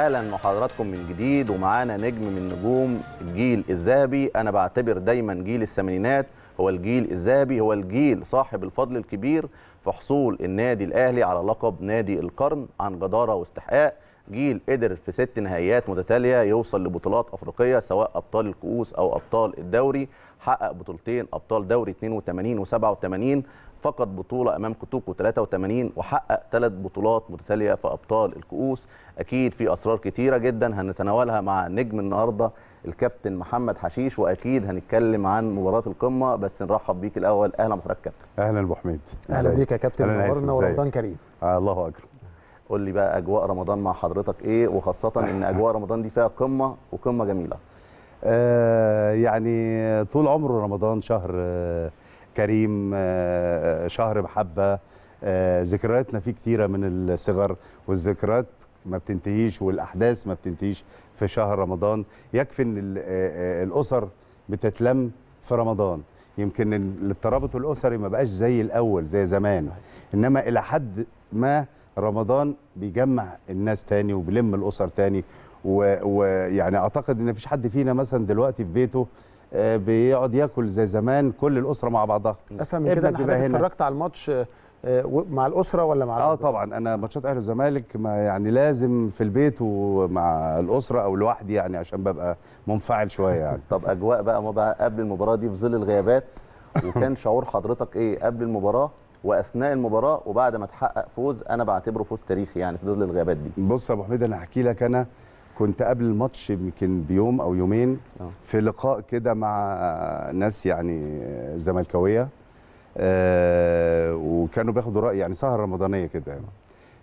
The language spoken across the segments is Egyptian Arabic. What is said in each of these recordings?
اهلا بحضراتكم من جديد ومعانا نجم من نجوم الجيل الذهبي انا بعتبر دايما جيل الثمانينات هو الجيل الذهبي هو الجيل صاحب الفضل الكبير في حصول النادي الاهلي على لقب نادي القرن عن جداره واستحقاق جيل قدر في ست نهائيات متتاليه يوصل لبطولات افريقيه سواء ابطال الكؤوس او ابطال الدوري حقق بطولتين ابطال دوري 82 و87 فقد بطوله امام كوتوكو 83 وحقق ثلاث بطولات متتاليه في ابطال الكؤوس اكيد في اسرار كتيره جدا هنتناولها مع نجم النهارده الكابتن محمد حشيش واكيد هنتكلم عن مباراه القمه بس نرحب بيك الاول اهلا بحضرتك كابتن اهلا ابو حميد اهلا إزيك؟ بيك يا كابتن أهلاً يا منورنا ياسر، ورمضان كريم آه الله اكبر قول لي بقى اجواء رمضان مع حضرتك ايه وخاصه ان اجواء رمضان دي فيها قمه وقمه جميله آه يعني طول عمره رمضان شهر آه كريم آه شهر محبه آه ذكرياتنا فيه كتيره من الصغر والذكريات ما بتنتهيش والاحداث ما بتنتهيش في شهر رمضان يكفي ان ال- آه، آه، الاسر بتتلم في رمضان يمكن ال- الترابط الاسري ما بقاش زي الاول زي زمان انما الى حد ما رمضان بيجمع الناس تاني وبيلم الاسر تاني و- ويعني اعتقد ان مفيش حد فينا مثلا دلوقتي في بيته آه، بيقعد ياكل زي زمان كل الاسره مع بعضها افهم من كده ان ابنك بيبقى حضرتك هنا. اتفرجت على الماتش آه، آه، و- مع الاسره ولا مع اه الأصدقاء؟ طبعا انا ماتشات اهلي والزمالك ما يعني لازم في البيت ومع الاسره او لوحدي يعني عشان ببقى منفعل شويه يعني طب اجواء بقى ما بقى قبل المباراه دي في ظل الغيابات وكان شعور حضرتك ايه قبل المباراه واثناء المباراه وبعد ما تحقق فوز انا بعتبره فوز تاريخي يعني في ظل الغيابات دي بص يا ابو حميد انا هحكي لك انا كنت قبل الماتش يمكن بيوم او يومين آه. في لقاء كده مع ناس يعني زملكاويه آه وكانوا بياخدوا راي يعني سهره رمضانيه كده يعني.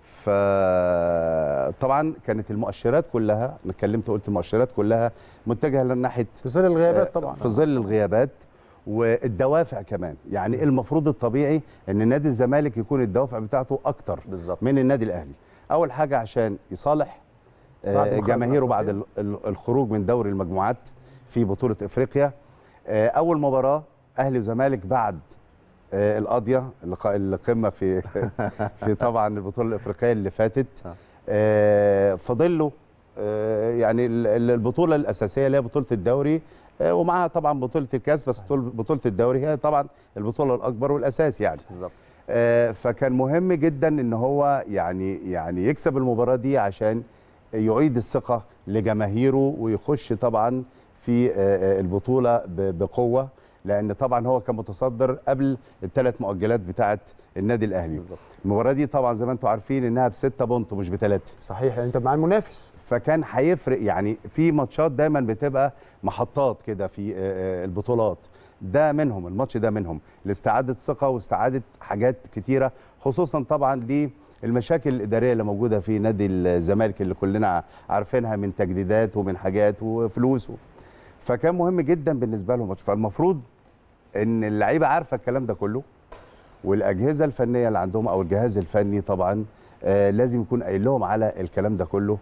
فطبعا كانت المؤشرات كلها انا اتكلمت وقلت المؤشرات كلها متجهه لناحيه في ظل الغيابات طبعا في ظل الغيابات والدوافع كمان يعني المفروض الطبيعي ان نادي الزمالك يكون الدوافع بتاعته اكتر بالظبط من النادي الاهلي اول حاجه عشان يصالح آه، بعد ما خرج جماهيره من بعد ال- ال- الخروج من دوري المجموعات في بطوله افريقيا آه، اول مباراه اهلي وزمالك بعد آه، القاضيه اللقاء القمه في في طبعا البطوله الافريقيه اللي فاتت آه. آه، فاضل له آه، يعني ال- ال- البطوله الاساسيه اللي هي بطوله الدوري آه، ومعاها طبعا بطوله الكاس بس طول- بطوله الدوري هي طبعا البطوله الاكبر والاساس يعني بالظبط آه، فكان مهم جدا ان هو يعني يعني يكسب المباراه دي عشان يعيد الثقه لجماهيره ويخش طبعا في آه، آه، البطوله ب- بقوه لان طبعا هو كان متصدر قبل الثلاث مؤجلات بتاعه النادي الاهلي بالظبط المباراه دي طبعا زي ما انتم عارفين انها بسته بونت مش بثلاثه صحيح يعني انت مع المنافس فكان هيفرق يعني في ماتشات دايما بتبقى محطات كده في آه، آه، البطولات ده منهم الماتش ده منهم لاستعاده ثقه واستعاده حاجات كتيره خصوصا طبعا للمشاكل الاداريه اللي موجوده في نادي الزمالك اللي كلنا عارفينها من تجديدات ومن حاجات وفلوس فكان مهم جدا بالنسبه لهم الماتش فالمفروض ان اللعيبه عارفه الكلام ده كله والاجهزه الفنيه اللي عندهم او الجهاز الفني طبعا آه لازم يكون قايل لهم على الكلام ده كله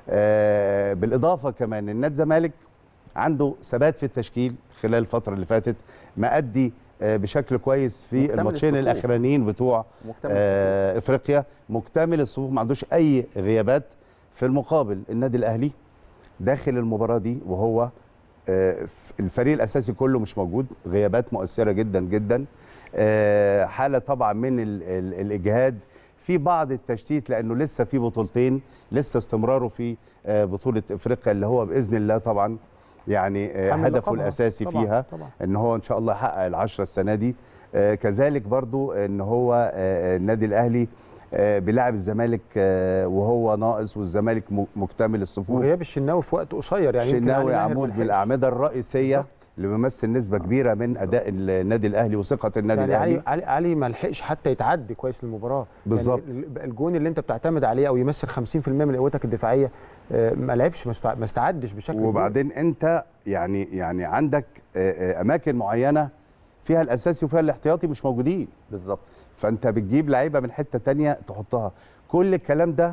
آه بالاضافه كمان ان نادي الزمالك عنده ثبات في التشكيل خلال الفتره اللي فاتت مأدي آه بشكل كويس في مكتمل الماتشين الصفوف. الاخرانيين بتوع مكتمل آه افريقيا مكتمل الصفوف ما عندوش اي غيابات في المقابل النادي الاهلي داخل المباراه دي وهو آه، الفريق الاساسي كله مش موجود غيابات مؤثره جدا جدا آه، حاله طبعا من ال ال الاجهاد في بعض التشتيت لانه لسه في بطولتين لسه استمراره في آه، بطوله افريقيا اللي هو باذن الله طبعا يعني آه، حامل هدفه لقبها. الاساسي طبعاً، فيها طبعا ان هو ان شاء الله يحقق العشرة السنه دي آه، كذلك برضو ان هو آه، آه، النادي الاهلي آه، بيلاعب الزمالك آه، وهو ناقص والزمالك م- مكتمل الصفوف وغياب الشناوي في وقت قصير يعني يمكن شناوي علي ماهر عمود ملحقش. بالاعمده الرئيسيه بالظبط. اللي بيمثل نسبه كبيره من اداء النادي الاهلي وثقه النادي يعني الاهلي علي علي, علي ما لحقش حتى يتعدي كويس المباراه بالظبط. يعني ال- الجون اللي انت بتعتمد عليه او يمثل 50% من قوتك الدفاعيه آه، ما لعبش ما استع- ما استعدش بشكل كبير. وبعدين انت يعني يعني عندك آه، آه، اماكن معينه فيها الاساسي وفيها الاحتياطي مش موجودين بالظبط فانت بتجيب لعيبه من حته تانية تحطها كل الكلام ده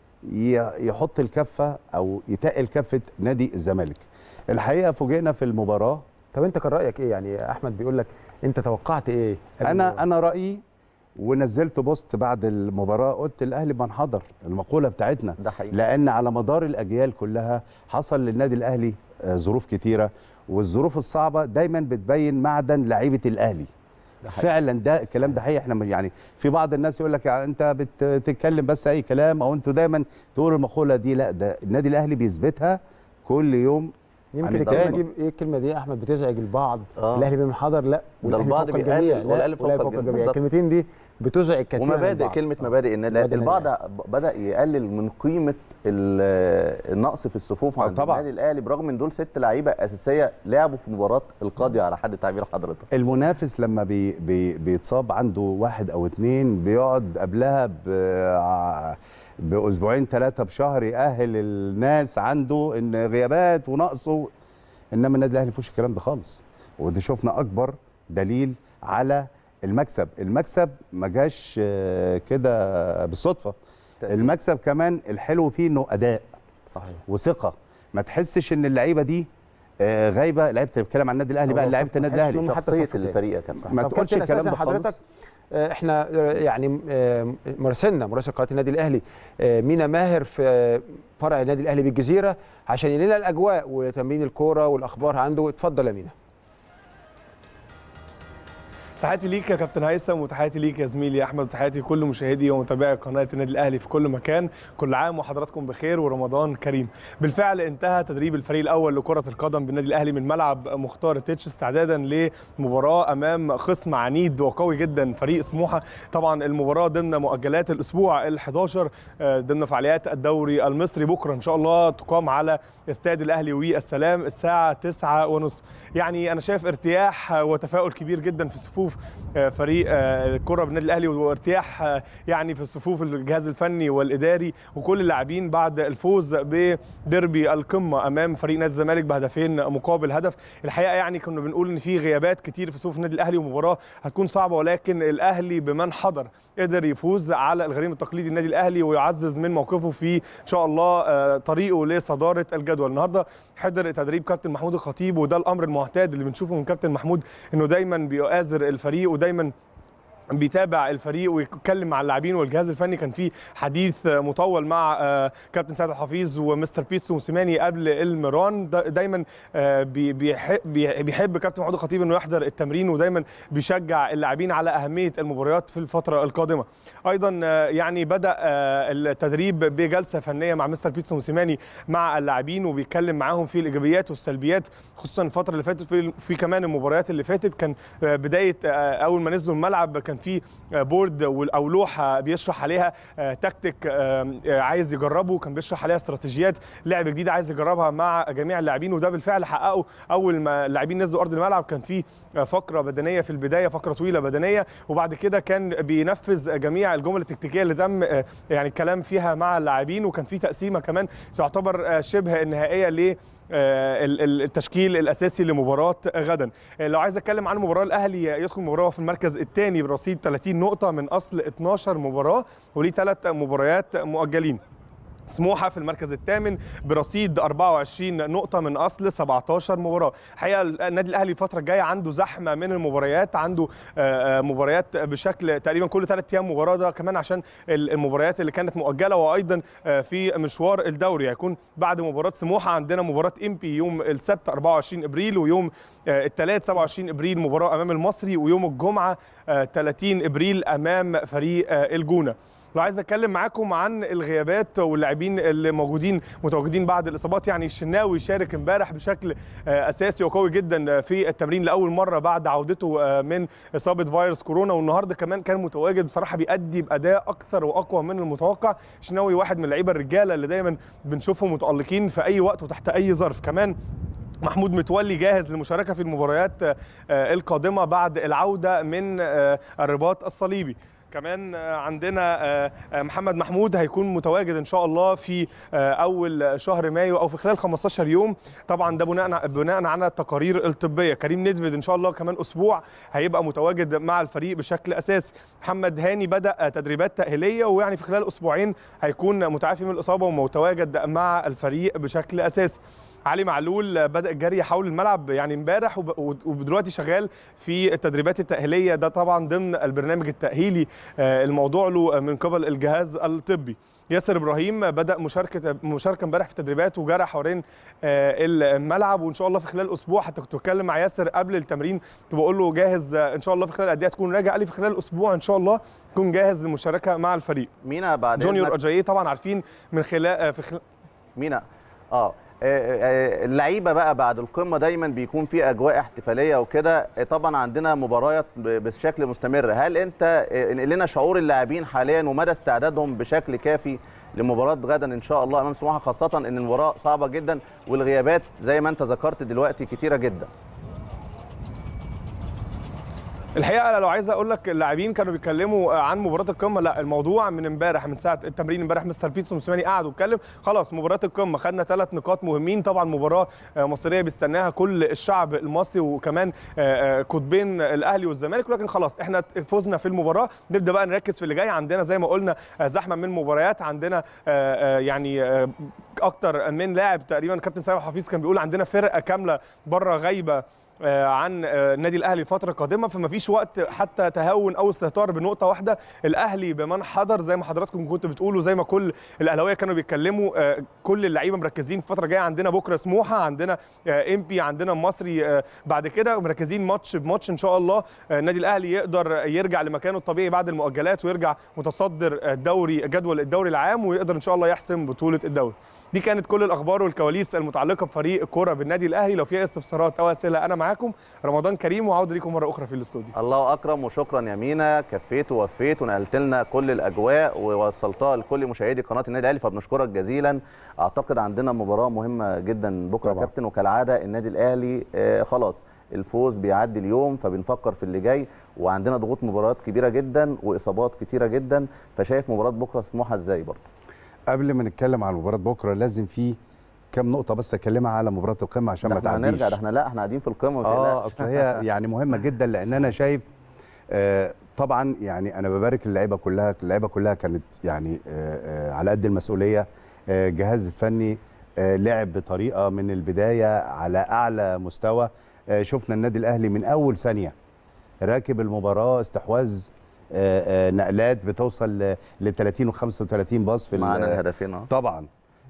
ي- يحط الكفه او يتقل كفه نادي الزمالك الحقيقه فوجئنا في المباراه طب انت كان رايك ايه يعني احمد بيقول لك انت توقعت ايه قبل انا المباراة؟ انا رايي ونزلت بوست بعد المباراه قلت الاهلي منحدر المقوله بتاعتنا ده حقيقي لان على مدار الاجيال كلها حصل للنادي الاهلي آه، ظروف كتيره والظروف الصعبه دايما بتبين معدن لعيبه الاهلي فعلا ده الكلام ده حقيقي احنا مش- يعني في بعض الناس يقول لك يعني انت بتتكلم بس اي كلام او انتوا دايما تقولوا المقوله دي لا ده النادي الاهلي بيثبتها كل يوم يمكن عن الكلمه التاني. دي ايه الكلمه دي يا احمد بتزعج البعض آه. الاهلي بمنحدر لا والأهلي البعض فوق بيقلل الجميع لا والأهلي فوق والأهلي فوق الجميع. الجميع بالظبط. الكلمتين دي بتزعج كثيرا ومبادئ البعض. كلمه مبادئ ان مبادئ البعض النادي بدا يقلل من قيمه ال- النقص في الصفوف آه عند طبعاً. النادي الاهلي برغم ان دول ست لعيبه اساسيه لعبوا في مباراه القاضيه على حد تعبير حضرتك المنافس لما بي بي بيتصاب عنده واحد او اتنين بيقعد قبلها ب- باسبوعين ثلاثه بشهر يأهل الناس عنده ان غيابات ونقصه انما النادي الاهلي فيهوش الكلام ده خالص ودي شفنا اكبر دليل على المكسب المكسب ما جاش آه، كده بالصدفه المكسب كمان الحلو فيه انه اداء صحيح وثقه ما تحسش ان اللعيبه دي آه، غايبه لعيبه بتتكلم عن النادي الاهلي بقى هو لعيبه صف- النادي تحس الاهلي إنهم حتى شخصيه صف تاني. الفريق يا كابتن ما طب تقولش كابتن الكلام أساساً ده حضرتك خالص آه، احنا آه، يعني آه، مراسلنا مراسل قناه النادي الاهلي آه، مينا ماهر في آه، فرع النادي الاهلي بالجزيره عشان ينقل الاجواء وتمرين الكوره والاخبار عنده اتفضل يا مينا تحياتي ليك يا كابتن هيثم وتحياتي ليك يا زميلي احمد وتحياتي لكل مشاهدي ومتابعي قناه النادي الاهلي في كل مكان كل عام وحضراتكم بخير ورمضان كريم بالفعل انتهى تدريب الفريق الاول لكره القدم بالنادي الاهلي من ملعب مختار التتش استعدادا لمباراه امام خصم عنيد وقوي جدا فريق سموحه طبعا المباراه ضمن مؤجلات الاسبوع ال11 ضمن فعاليات الدوري المصري بكره ان شاء الله تقام على استاد الاهلي والسلام الساعه 9 ونص يعني انا شايف ارتياح وتفاؤل كبير جدا في صفوف فريق الكره بالنادي الاهلي وارتياح يعني في صفوف الجهاز الفني والاداري وكل اللاعبين بعد الفوز بديربي القمه امام فريق نادي الزمالك بهدفين مقابل هدف الحقيقه يعني كنا بنقول ان في غيابات كتير في صفوف النادي الاهلي ومباراه هتكون صعبه ولكن الاهلي بمن حضر قدر يفوز على الغريم التقليدي النادي الاهلي ويعزز من موقفه في ان شاء الله طريقه لصداره الجدول النهارده حضر تدريب كابتن محمود الخطيب وده الامر المعتاد اللي بنشوفه من كابتن محمود انه دايما بيؤازر الفريق ودايما بيتابع الفريق ويتكلم مع اللاعبين والجهاز الفني كان في حديث مطول مع كابتن سعد الحفيظ ومستر بيتسو موسيماني قبل المران دايما بيحب كابتن محمود الخطيب انه يحضر التمرين ودايما بيشجع اللاعبين على اهميه المباريات في الفتره القادمه ايضا يعني بدا التدريب بجلسه فنيه مع مستر بيتسو موسيماني مع اللاعبين وبيتكلم معاهم في الايجابيات والسلبيات خصوصا الفتره اللي فاتت في, في كمان المباريات اللي فاتت كان بدايه اول ما نزلوا الملعب كان في بورد او لوحه بيشرح عليها تكتيك عايز يجربه كان بيشرح عليها استراتيجيات لعب جديده عايز يجربها مع جميع اللاعبين وده بالفعل حققه اول ما اللاعبين نزلوا ارض الملعب كان في فقره بدنيه في البدايه فقره طويله بدنيه وبعد كده كان بينفذ جميع الجمل التكتيكيه اللي تم يعني الكلام فيها مع اللاعبين وكان في تقسيمه كمان تعتبر شبه النهائيه ل التشكيل الاساسي لمباراه غدا لو عايز اتكلم عن مباراه الاهلي يدخل مباراه في المركز الثاني برصيد 30 نقطه من اصل 12 مباراه وليه ثلاث مباريات مؤجلين سموحه في المركز الثامن برصيد 24 نقطه من اصل 17 مباراه الحقيقه النادي الاهلي الفتره الجايه عنده زحمه من المباريات عنده مباريات بشكل تقريبا كل ثلاث ايام مباراه ده كمان عشان المباريات اللي كانت مؤجله وايضا في مشوار الدوري هيكون بعد مباراه سموحه عندنا مباراه امبي يوم السبت 24 ابريل ويوم الثلاث 27 ابريل مباراه امام المصري ويوم الجمعه 30 ابريل امام فريق الجونه لو عايز اتكلم معاكم عن الغيابات واللاعبين اللي موجودين متواجدين بعد الاصابات يعني الشناوي شارك امبارح بشكل اساسي وقوي جدا في التمرين لاول مره بعد عودته من اصابه فيروس كورونا والنهارده كمان كان متواجد بصراحه بيأدي باداء اكثر واقوى من المتوقع الشناوي واحد من اللعيبه الرجاله اللي دايما بنشوفهم متالقين في اي وقت وتحت اي ظرف كمان محمود متولي جاهز للمشاركه في المباريات القادمه بعد العوده من الرباط الصليبي كمان عندنا محمد محمود هيكون متواجد ان شاء الله في اول شهر مايو او في خلال 15 يوم طبعا ده بناء بناء على التقارير الطبيه كريم نزفد ان شاء الله كمان اسبوع هيبقى متواجد مع الفريق بشكل اساسي محمد هاني بدا تدريبات تاهيليه ويعني في خلال اسبوعين هيكون متعافي من الاصابه ومتواجد مع الفريق بشكل اساسي علي معلول بدا الجري حول الملعب يعني امبارح وب- ودلوقتي شغال في التدريبات التاهيليه ده طبعا ضمن البرنامج التاهيلي آه، الموضوع له من قبل الجهاز الطبي ياسر ابراهيم بدا مشاركه مشاركه امبارح في التدريبات وجرى حوالين آه، الملعب وان شاء الله في خلال اسبوع حتى كنت بتكلم مع ياسر قبل التمرين كنت بقول له جاهز آه، ان شاء الله في خلال قد ايه تكون راجع قال لي في خلال اسبوع ان شاء الله تكون جاهز للمشاركه مع الفريق مينا بعد جونيور إذنك- اجاييه طبعا عارفين من خلال آه، في خلال مينا اه آه، آه، اللعيبه بقى بعد القمه دايما بيكون في اجواء احتفاليه وكده آه، طبعا عندنا مباريات ب- بشكل مستمر هل انت آه، انقل لنا شعور اللاعبين حاليا ومدى استعدادهم بشكل كافي لمباراه غدا ان شاء الله امام سموحه خاصه ان المباراه صعبه جدا والغيابات زي ما انت ذكرت دلوقتي كتيره جدا الحقيقه أنا لو عايز اقول لك اللاعبين كانوا بيتكلموا عن مباراه القمه لا الموضوع من امبارح من ساعه التمرين امبارح مستر بيتسو موسيماني قعد واتكلم خلاص مباراه القمه خدنا ثلاث نقاط مهمين طبعا مباراه آه، مصريه بيستناها كل الشعب المصري وكمان آه، آه، قطبين الاهلي والزمالك ولكن خلاص احنا فزنا في المباراه نبدا بقى نركز في اللي جاي عندنا زي ما قلنا آه، زحمه من مباريات عندنا آه، آه، يعني آه، اكتر من لاعب تقريبا كابتن سامح حفيظ كان بيقول عندنا فرقه كامله بره غايبه آه، عن آه، النادي الاهلي الفتره القادمه فما فيش وقت حتى تهاون او استهتار بنقطه واحده الاهلي بمن حضر زي ما حضراتكم كنتوا بتقولوا زي ما كل الاهلاويه كانوا بيتكلموا آه، كل اللعيبه مركزين الفتره الجايه عندنا بكره سموحه عندنا ام بي عندنا المصري آه، بعد كده مركزين ماتش بماتش ان شاء الله آه، النادي الاهلي يقدر يرجع لمكانه الطبيعي بعد المؤجلات ويرجع متصدر الدوري جدول الدوري العام ويقدر ان شاء الله يحسم بطوله الدوري دي كانت كل الاخبار والكواليس المتعلقه بفريق الكوره بالنادي الاهلي لو في اي استفسارات او اسئله انا معاكم رمضان كريم وعوده ليكم مره اخرى في الاستوديو الله اكرم وشكرا يا مينا كفيت ووفيت ونقلت لنا كل الاجواء ووصلتها لكل مشاهدي قناه النادي الاهلي فبنشكرك جزيلا اعتقد عندنا مباراه مهمه جدا بكره يا طبعا. كابتن وكالعاده النادي الاهلي آه خلاص الفوز بيعدي اليوم فبنفكر في اللي جاي وعندنا ضغوط مباريات كبيره جدا واصابات كتيره جدا فشايف مباراه بكره سموحه ازاي برضه قبل ما نتكلم عن مباراه بكره لازم في كام نقطه بس اكلمها على مباراه القمه عشان ده ما احنا تعديش هنرجع ده احنا لا احنا قاعدين في القمه ما اه تقلقش. اصل هي يعني مهمه جدا لان انا شايف آه طبعا يعني انا ببارك اللعيبه كلها اللعيبه كلها كانت يعني آه آه على قد المسؤوليه آه الجهاز الفني آه لعب بطريقه من البدايه على اعلى مستوى آه شفنا النادي الاهلي من اول ثانيه راكب المباراه استحواذ آه آه نقلات بتوصل ل 30 و 35 باص في ال- معانا الهدفين اه طبعا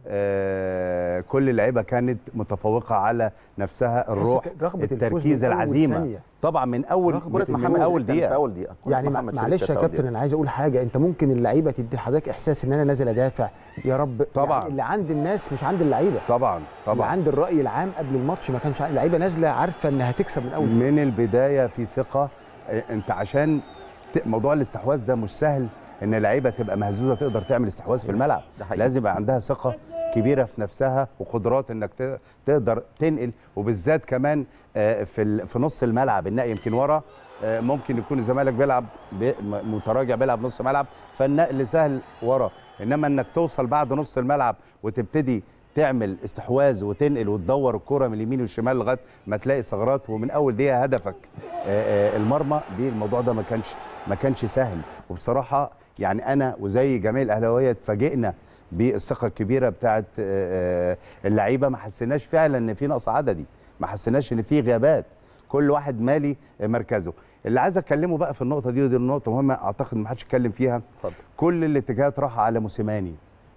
آه كل اللعيبه كانت متفوقه على نفسها الروح رغبة الفوز التركيز من أول العزيمه ثانية. طبعا من اول رغبة من محمد اول كان في دقيقه اول دقيقه يعني محمد شريف معلش كان يا في أول كابتن انا عايز اقول حاجه انت ممكن اللعيبه تدي لحضرتك احساس ان انا نازل ادافع يا رب طبعاً. يعني اللي عند الناس مش عند اللعيبه طبعا اللي طبعا عند الراي العام قبل الماتش ما كانش اللعيبه نازله عارفه انها هتكسب من اول من البدايه في ثقه آه، انت عشان ت- موضوع الاستحواذ ده مش سهل ان اللعيبه تبقى مهزوزه تقدر تعمل استحواذ في الملعب ده حقيقي. لازم يبقى عندها ثقه كبيره في نفسها وقدرات انك ت- تقدر تنقل وبالذات كمان آه، في ال- في نص الملعب النقل يمكن ورا آه، ممكن يكون الزمالك بيلعب ب- م- متراجع بيلعب نص ملعب فالنقل سهل ورا انما انك توصل بعد نص الملعب وتبتدي تعمل استحواذ وتنقل وتدور الكرة من اليمين والشمال لغايه ما تلاقي ثغرات ومن اول دقيقه هدفك آه، آه، المرمى دي الموضوع ده ما كانش ما كانش سهل وبصراحه يعني انا وزي جميع الاهلاويه اتفاجئنا بالثقه الكبيره بتاعت آه، آه، اللعيبه ما حسيناش فعلا ان في نقص عددي ما حسيناش ان في غيابات كل واحد مالي مركزه اللي عايز اكلمه بقى في النقطه دي ودي النقطه مهمه اعتقد ما حدش اتكلم فيها اتفضل. كل الاتجاهات راح على موسيماني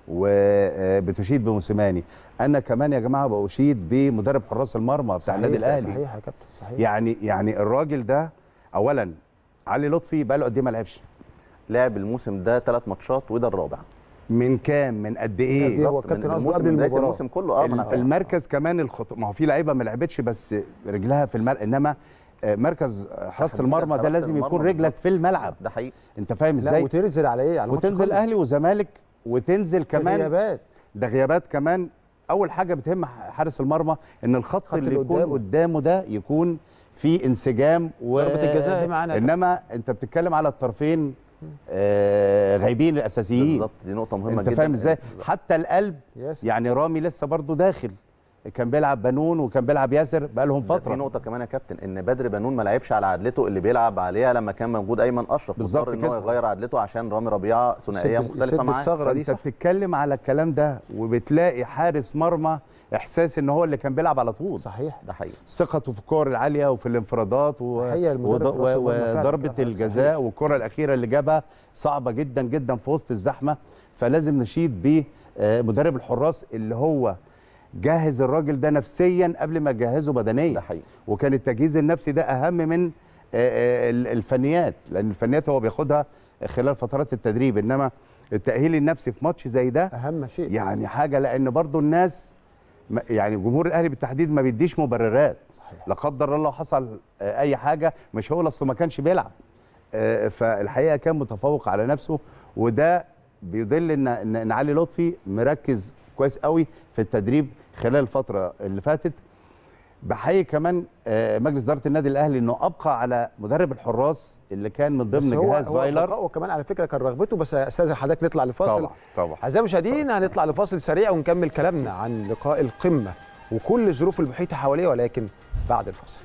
وبتشيد بموسيماني انا كمان يا جماعه بشيد بمدرب حراس المرمى بتاع النادي الاهلي صحيح يا كابتن صحيح يعني يعني الراجل ده اولا علي لطفي بقى له قد ايه ما لعبش لعب الموسم ده ثلاث ماتشات وده الرابع من كام من قد قد ايه إيه؟ هو بالظبط، الكابتن من قصده الموسم- قبل من بداية المباراة. الموسم كله اه ما أنا- المركز كمان الخط... ما هو في لعيبه ما لعبتش بس رجلها في الملعب انما آه، مركز حراسه تحديداً المرمى ده حراسة لازم يكون المرمى رجلك بالظبط. في الملعب ده حقيقي انت فاهم لا ازاي وتنزل على ايه على الماتش وتنزل كله. اهلي وزمالك وتنزل في كمان غيابات ده غيابات كمان اول حاجه بتهم حارس المرمى ان الخط الخط اللي اللي يكون قدامه. قدامه ده يكون في انسجام و ضربة الجزاء اهي معانا يا انما انت بتتكلم على الطرفين آه غايبين الاساسيين بالظبط دي نقطه مهمه انت جدا فاهم ازاي حتى القلب يس يعني رامي لسه برضه داخل كان بيلعب بنون وكان بيلعب ياسر بقى لهم ده في فتره نقطه كمان يا كابتن ان بدر بنون ما لعبش على عدلته اللي بيلعب عليها لما كان موجود ايمن اشرف بالظبط واضطر ان هو كده. يغير عدلته عشان رامي ربيعه ثنائيه يسد- مختلفه يسد معاه الثغرة دي فانت صح بتتكلم على الكلام ده وبتلاقي حارس مرمى احساس ان هو اللي كان بيلعب على طول صحيح ده حقيقي ثقته في الكور العاليه وفي الانفرادات و... حقيقة المدرب وض- راسل و... مرمى فعلا وضربه كده، صحيح. الجزاء والكره الاخيره اللي جابها صعبه جدا جدا في وسط الزحمه فلازم نشيد بمدرب الحراس اللي هو جهز الراجل ده نفسيا قبل ما يجهزه بدنيا ده حقيقي وكان التجهيز النفسي ده اهم من آه، آه، ال- الفنيات لان الفنيات هو بياخدها خلال فترات التدريب انما التاهيل النفسي في ماتش زي ده اهم شيء يعني حاجه لان برضو الناس ما- يعني جمهور الاهلي بالتحديد ما بيديش مبررات لا قدر الله حصل آه، اي حاجه مش هو اصله ما كانش بيلعب آه، فالحقيقه كان متفوق على نفسه وده بيدل ان ان إن علي لطفي مركز كويس قوي في التدريب خلال الفتره اللي فاتت بحيي كمان آه، مجلس اداره النادي الاهلي انه ابقى على مدرب الحراس اللي كان من بس ضمن هو جهاز هو فايلر بقائه كمان على فكره كان رغبته بس استاذن حضرتك نطلع لفاصل طبعا طبعا اعزائي المشاهدين هنطلع لفاصل سريع ونكمل كلامنا عن لقاء القمه وكل الظروف المحيطه حواليه ولكن بعد الفاصل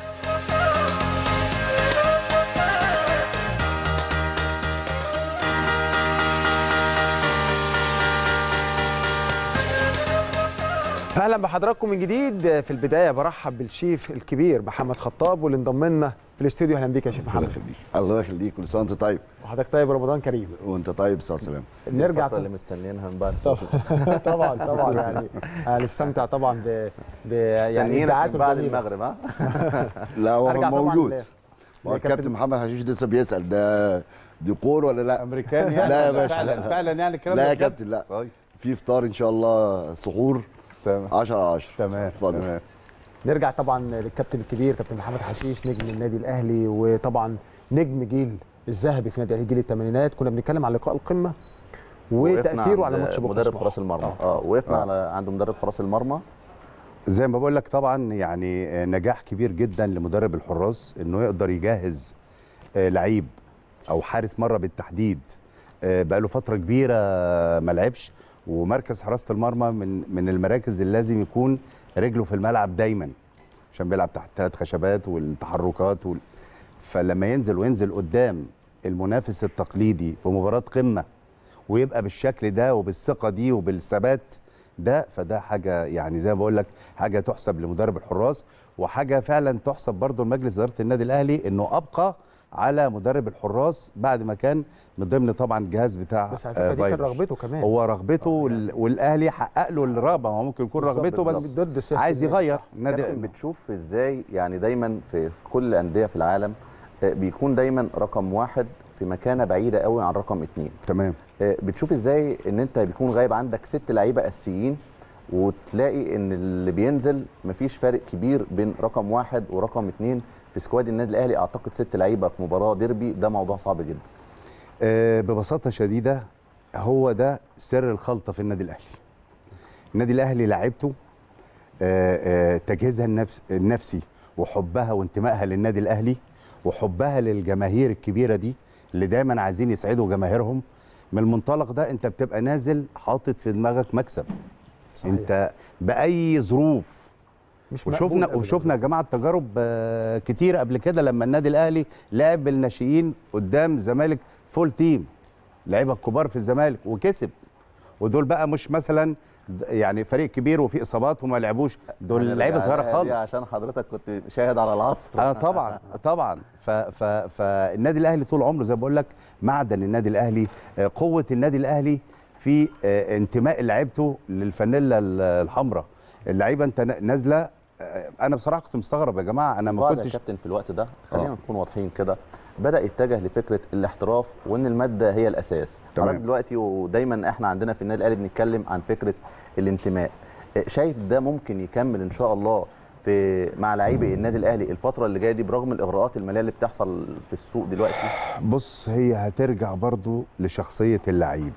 اهلا بحضراتكم من جديد في البدايه برحب بالشيف الكبير محمد خطاب واللي انضم لنا في الاستوديو اهلا بيك يا شيف الله محمد يخليك الله يخليك كل سنه وانت طيب وحضرتك طيب رمضان كريم وانت طيب استاذ سلام نرجع الفترة اللي مستنيينها من بعد طبعا طبعا طبعا يعني هنستمتع طبعا ب, ب يعني يعني ابداعاته بعد الجميلة. المغرب ها لا هو أرجع طبعاً موجود ل- هو لكابتن- الكابتن محمد حشيش لسه بيسال ده ديكور ولا لا امريكان يعني لا يا ولا باشا، فعلا لا. فعلا يعني الكلام لا ده يا بجد؟ كابتن لا طيب في فطار ان شاء الله سحور تمام 10 على 10 تمام اتفضل تمام. نرجع طبعا للكابتن الكبير كابتن محمد حشيش نجم النادي الاهلي وطبعا نجم جيل الذهبي في نادي الاهلي جيل الثمانينات كنا بنتكلم عن لقاء القمه وقفنا وتاثيره عند على ماتش بكره مدرب سموحة. حراس المرمى آه. اه وقفنا آه. على عند مدرب حراس المرمى زي ما بقول لك طبعا يعني آه، نجاح كبير جدا لمدرب الحراس انه يقدر يجهز آه، لعيب او حارس مره بالتحديد آه، بقاله فتره كبيره آه، ما لعبش ومركز حراسه المرمى من من المراكز اللي لازم يكون رجله في الملعب دايما عشان بيلعب تحت ثلاث خشبات والتحركات وال... فلما ينزل وينزل قدام المنافس التقليدي في مباراه قمه ويبقى بالشكل ده وبالثقه دي وبالثبات ده فده حاجه يعني زي ما بقول لك حاجه تحسب لمدرب الحراس وحاجه فعلا تحسب برضه لمجلس اداره النادي الاهلي انه ابقى على مدرب الحراس بعد ما كان من ضمن طبعا الجهاز بتاع بس على آه، فكره دي كان فايلر. رغبته كمان هو رغبته وال- والاهلي حقق له الرغبه هو ممكن يكون بالظبط، رغبته بس بالظبط. ضد سياسة عايز النادي، يغير صح. النادي كابتن بتشوف ازاي يعني دايما في, في كل الانديه في العالم آه، بيكون دايما رقم واحد في مكانه بعيده قوي عن رقم اثنين تمام آه، بتشوف ازاي ان انت بيكون غايب عندك ست لعيبه اساسيين وتلاقي ان اللي بينزل مفيش فارق كبير بين رقم واحد ورقم اثنين في سكواد النادي الاهلي اعتقد ست لعيبه في مباراه ديربي ده موضوع صعب جدا آه، ببساطه شديده هو ده سر الخلطه في النادي الاهلي النادي الاهلي لعيبته آه، آه، تجهيزها النفس النفسي وحبها وانتمائها للنادي الاهلي وحبها للجماهير الكبيره دي اللي دايما عايزين يسعدوا جماهيرهم من المنطلق ده انت بتبقى نازل حاطط في دماغك مكسب صحيح. انت باي ظروف مش وشفنا مقبول أبداً. وشفنا يا جماعه تجارب آه، كتير قبل كده لما النادي الاهلي لعب بالناشئين قدام الزمالك فول تيم لعيبه الكبار في الزمالك وكسب ودول بقى مش مثلا د- يعني فريق كبير وفي اصابات وما لعبوش دول أنا لعيبه برجع صغيره لها دي خالص عشان حضرتك كنت شاهد على العصر اه طبعا طبعا ف ف فالنادي الاهلي طول عمره زي ما بقول لك معدن النادي الاهلي آه، قوه النادي الاهلي في آه، انتماء لعيبته للفانيلا ال- الحمراء اللعيبه انت نا- نازله آه، انا بصراحه كنت مستغرب يا جماعه انا ما بعد يا كنتش كابتن في الوقت ده خلينا آه. نكون واضحين كده بدا يتجه لفكره الاحتراف وان الماده هي الاساس تمام. حضرتك دلوقتي ودايما احنا عندنا في النادي الاهلي بنتكلم عن فكره الانتماء آه، شايف ده ممكن يكمل ان شاء الله في مع لاعبي النادي الاهلي الفتره اللي جايه دي برغم الاغراءات الماليه اللي بتحصل في السوق دلوقتي بص هي هترجع برضو لشخصيه اللعيب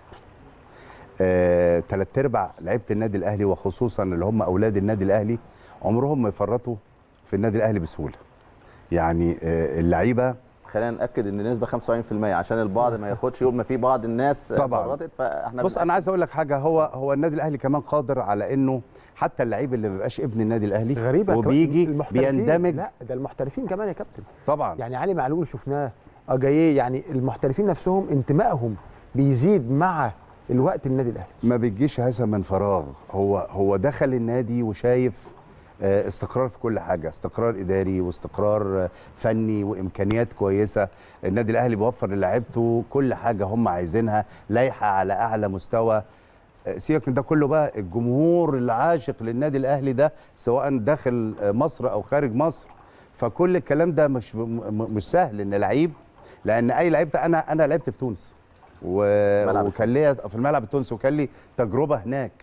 آه، تلات ارباع لعيبه النادي الاهلي وخصوصا اللي هم اولاد النادي الاهلي عمرهم ما يفرطوا في النادي الاهلي بسهوله يعني آه، اللعيبه خلينا ناكد ان النسبه 75% عشان البعض ما ياخدش يوم ما في بعض الناس طبعاً. فرطت فاحنا بص انا عايز اقول لك حاجه هو هو النادي الاهلي كمان قادر على انه حتى اللعيب اللي ما بيبقاش ابن النادي الاهلي غريبه وبيجي المحترفين- بيندمج لا ده المحترفين كمان يا كابتن طبعا يعني علي معلول شفناه اجاييه يعني المحترفين نفسهم انتمائهم بيزيد مع الوقت النادي الاهلي ما بيجيش هذا من فراغ هو هو دخل النادي وشايف آه، استقرار في كل حاجه استقرار اداري واستقرار آه، فني وامكانيات كويسه النادي الاهلي بيوفر للاعيبته كل حاجه هم عايزينها لايحه على اعلى مستوى آه، سيبك من ده كله بقى الجمهور العاشق للنادي الاهلي ده سواء داخل آه، مصر او خارج مصر فكل الكلام ده مش م- م- مش سهل ان لعيب لان اي لعيب ده انا انا لعبت في تونس و... ملعب وكان ليا في الملعب التونسي وكان لي تجربه هناك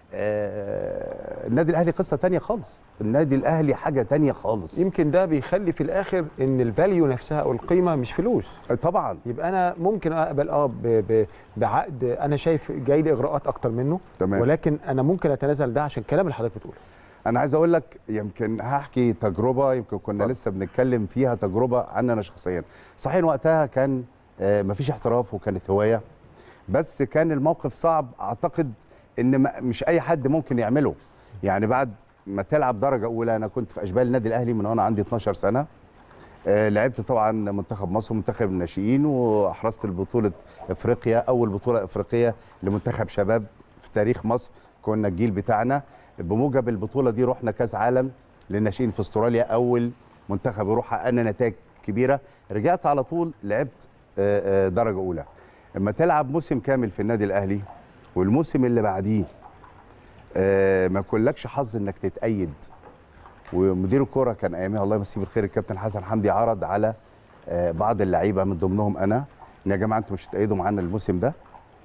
آه... النادي الاهلي قصه تانية خالص النادي الاهلي حاجه تانية خالص يمكن ده بيخلي في الاخر ان الفاليو نفسها او القيمه مش فلوس آه، طبعا يبقى انا ممكن اقبل اه ب- ب- بعقد انا شايف جاي لي اغراءات اكتر منه تمام. ولكن انا ممكن اتنازل ده عشان الكلام اللي حضرتك بتقوله انا عايز اقول لك يمكن هحكي تجربه يمكن كنا اتفضل. لسه بنتكلم فيها تجربه عني انا شخصيا صحيح وقتها كان آه، مفيش احتراف وكانت هوايه بس كان الموقف صعب اعتقد ان ما- مش اي حد ممكن يعمله يعني بعد ما تلعب درجه اولى انا كنت في اشبال النادي الاهلي من وانا عندي 12 سنه آه، لعبت طبعا منتخب مصر ومنتخب الناشئين واحرزت البطوله افريقيا اول بطوله افريقيه لمنتخب شباب في تاريخ مصر كنا الجيل بتاعنا بموجب البطوله دي رحنا كاس عالم للناشئين في استراليا اول منتخب يروح حققنا نتائج كبيره رجعت على طول لعبت آه، آه، درجه اولى اما تلعب موسم كامل في النادي الاهلي والموسم اللي بعديه آه، ما يكونلكش حظ انك تتأيد ومدير الكوره كان ايامها الله يمسيه بالخير الكابتن حسن حمدي عرض على آه، بعض اللعيبه من ضمنهم انا ان يا جماعه انتوا مش هتأيدوا معانا الموسم ده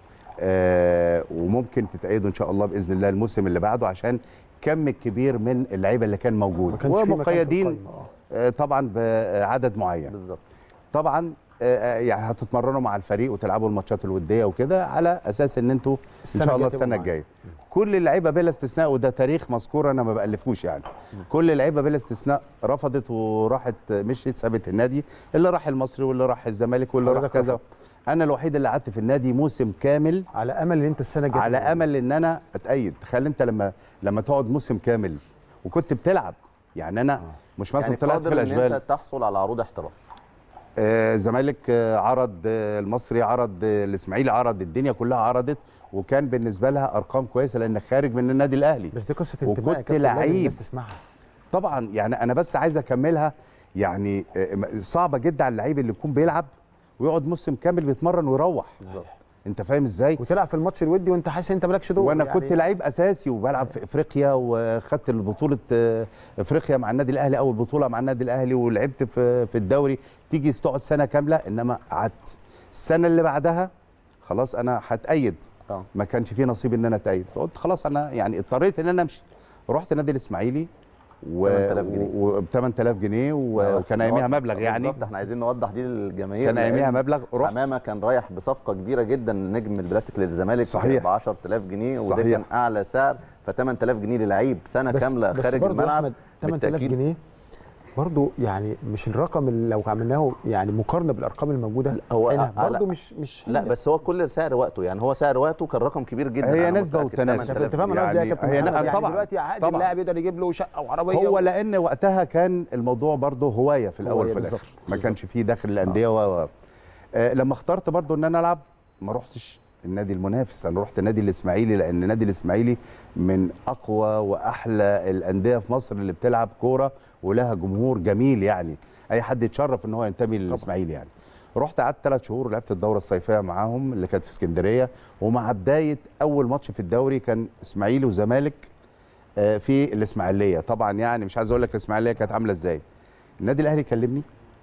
آه، وممكن تتأيدوا ان شاء الله باذن الله الموسم اللي بعده عشان كم كبير من اللعيبه اللي كان موجود ما كانش في مكان في ومقيدين القايمة. آه. آه، طبعا بعدد معين بالظبط طبعا آه، آه، يعني هتتمرنوا مع الفريق وتلعبوا الماتشات الوديه وكده على اساس ان انتوا ان السنة شاء الله الجاية تبقوا السنه معانا. الجايه كل اللعيبه بلا استثناء وده تاريخ مذكور انا ما بالفوش يعني كل اللعيبه بلا استثناء رفضت وراحت مشيت سابت النادي اللي راح المصري واللي راح الزمالك واللي راح حضرتك كذا رفضت. انا الوحيد اللي قعدت في النادي موسم كامل على امل ان انت السنه الجايه على تبقى امل ان انا اتأيد تخيل انت لما لما تقعد موسم كامل وكنت بتلعب يعني انا مش مثلا يعني طلعت في قادر ان الاشبال انت تحصل على عروض احتراف آه، الزمالك آه، عرض آه، المصري عرض آه، الاسماعيلي عرض الدنيا كلها عرضت وكان بالنسبه لها ارقام كويسه لانك خارج من النادي الاهلي بس دي قصه وكنت انتماء يا كابتن، لازم لعيب. الناس تسمعها طبعا يعني انا بس عايز اكملها يعني آه، م- صعبه جدا على اللعيب اللي يكون بيلعب ويقعد موسم كامل بيتمرن ويروح بالظبط انت فاهم ازاي وتلعب في الماتش الودي وانت حاسس ان انت مالكش دور وانا يعني كنت لعيب اساسي وبلعب في افريقيا وخدت البطوله آه، افريقيا مع النادي الاهلي اول بطوله مع النادي الاهلي ولعبت في في الدوري تيجي تقعد سنه كامله انما قعدت السنه اللي بعدها خلاص انا هتأيد اه ما كانش فيه نصيب ان انا اتأيد فقلت خلاص انا يعني اضطريت ان انا امشي رحت النادي الاسماعيلي و 8000 جنيه. و 8000 جنيه و- بس وكان اياميها نوضح- مبلغ يعني بالظبط احنا عايزين نوضح دي للجماهير كان لأن اياميها مبلغ رحت حمامه كان رايح بصفقه كبيره جدا نجم البلاستيك للزمالك صحيح. ب 10000 جنيه وده صحيح. كان اعلى سعر ف 8000 جنيه للعيب سنه بس كامله بس خارج برضو يا الملعب احمد 8000 بالتأكيد. جنيه برضو يعني مش الرقم اللي لو عملناه يعني مقارنه بالارقام الموجوده هو هنا آه، برضو لا. مش مش لا بس هو كل سعر وقته يعني هو سعر وقته كان رقم كبير جدا هي أنا نسبة متأكد. وتناسب. 8000 انت فاهم انا جنيه. قصدي إيه يا يعني كابتن هي محمد؟ نعم يعني طبعاً. دلوقتي عقد طبعاً. اللاعب يقدر يجيب له شقه وعربيه هو و... لان وقتها كان الموضوع برضه هوايه في الاول هواية وفي الاخر بالظبط، ما كانش فيه داخل الانديه و و- آه لما اخترت برضه ان انا العب ما رحتش النادي المنافس انا رحت النادي الاسماعيلي لان النادي الاسماعيلي من اقوى واحلى الانديه في مصر اللي بتلعب كوره ولها جمهور جميل يعني اي حد يتشرف ان هو ينتمي للاسماعيلي يعني رحت قعدت ثلاث شهور لعبت الدوره الصيفيه معاهم اللي كانت في اسكندريه ومع بدايه اول ماتش في الدوري كان اسماعيلي وزمالك آه، في الاسماعيليه طبعا يعني مش عايز اقول لك الاسماعيليه كانت عامله ازاي النادي الاهلي كلمني